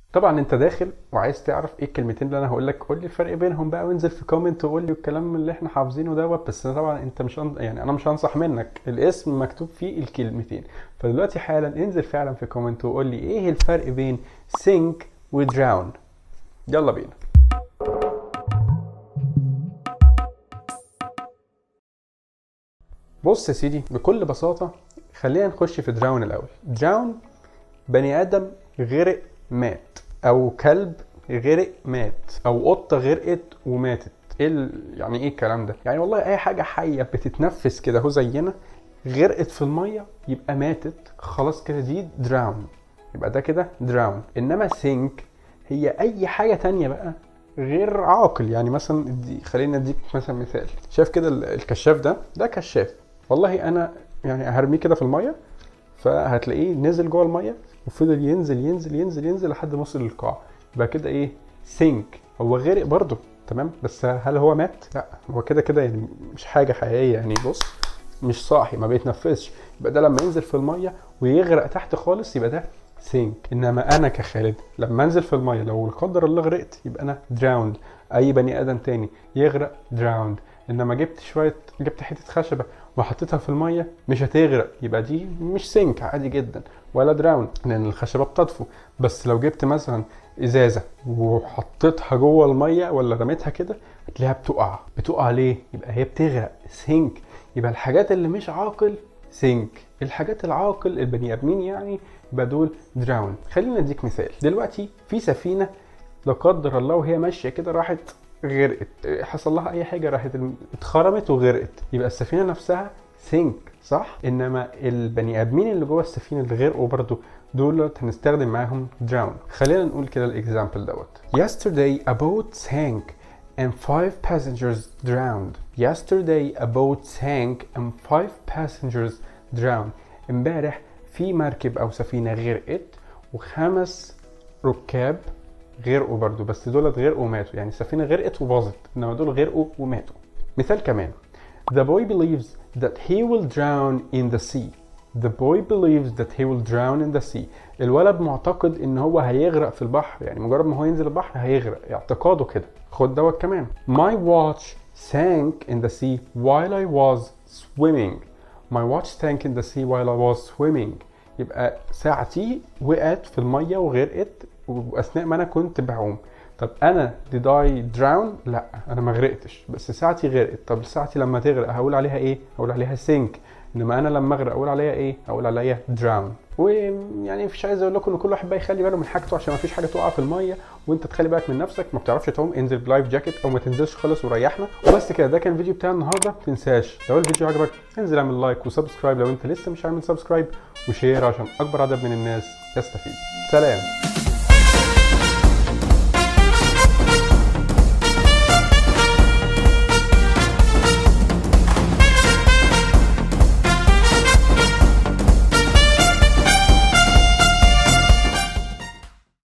طبعا انت داخل وعايز تعرف ايه الكلمتين اللي انا هقول لك قول لي الفرق بينهم بقى وانزل في كومنت وقول لي الكلام اللي احنا حافظينه دوت بس طبعا انت مش أن... يعني انا مش هنصح منك الاسم مكتوب فيه الكلمتين فدلوقتي حالا انزل فعلا في كومنت وقول لي ايه الفرق بين sink و drown يلا بينا بص يا سيدي بكل بساطة خلينا نخش في دراون الأول دراون بني آدم غرق مات أو كلب غرق مات أو قطة غرقت وماتت ايه ال... يعني ايه الكلام ده يعني والله اي حاجة حية بتتنفس كده اهو زينا غرقت في المية يبقى ماتت خلاص كده دي دراون يبقى ده كده دراون انما سينك هي اي حاجة تانية بقى غير عاقل يعني مثلا دي خلينا اديك مثلا مثال شايف كده ال- الكشاف ده ده كشاف والله انا يعني هرميه كده في الميه فهتلاقيه نزل جوه الميه وفضل ينزل ينزل ينزل ينزل لحد ما وصل للقاع يبقى كده ايه سينك هو غرق برضه تمام بس هل هو مات لا هو كده كده يعني مش حاجه حقيقيه يعني بص مش صاحي ما بيتنفسش يبقى ده لما ينزل في الميه ويغرق تحت خالص يبقى ده سينك انما انا كخالد لما انزل في الميه لو لا قدر الله غرقت يبقى انا دراوند اي بني ادم تاني يغرق دراوند انما جبت شويه جبت حته خشبه وحطيتها في الميه مش هتغرق يبقى دي مش سينك عادي جدا ولا دراون لان الخشبه بتطفو بس لو جبت مثلا ازازه وحطيتها جوه الميه ولا رميتها كده هتلاقيها بتقع بتقع ليه يبقى هي بتغرق سينك يبقى الحاجات اللي مش عاقل سينك الحاجات العاقل البني ادمين يعني يبقى دول دراون خلينا اديك مثال دلوقتي في سفينه لا قدر الله وهي ماشيه كده راحت غرقت حصل لها اي حاجه راحت الم- اتخرمت وغرقت يبقى السفينه نفسها سينك صح انما البني ادمين اللي جوه السفينه اللي غرقوا برضو دول هنستخدم معاهم drown خلينا نقول كده الاكزامبل دوت yesterday a boat sank and five passengers drowned yesterday a boat sank and five passengers drowned امبارح في مركب او سفينه غرقت وخمس ركاب غرقوا برضو بس دولت غرقوا وماتوا يعني السفينه غرقت وباظت انما دول غرقوا وماتوا مثال كمان The boy believes that he will drown in the sea. The boy believes that he will drown in the sea. الولد معتقد ان هو هيغرق في البحر يعني مجرد ما هو ينزل البحر هيغرق اعتقاده كده خد دوت كمان My watch sank in the sea while I was swimming. My watch sank in the sea while I was swimming. يبقى ساعتي وقعت في المية وغرقت واثناء ما انا كنت بعوم طب انا did I drown لا انا ما غرقتش بس ساعتي غرقت طب ساعتي لما تغرق هقول عليها ايه هقول عليها sink انما انا لما اغرق اقول عليها ايه اقول عليها drown ويعني مش عايز اقول لكم ان كل واحد بقى يخلي باله من حاجته عشان ما فيش حاجه تقع في الميه وانت تخلي بالك من نفسك ما بتعرفش تعوم انزل بلايف جاكيت او ما تنزلش خالص وريحنا وبس كده ده كان الفيديو بتاع النهارده ما تنساش لو الفيديو عجبك انزل اعمل لايك وسبسكرايب لو انت لسه مش عامل سبسكرايب وشير عشان اكبر عدد من الناس يستفيد سلام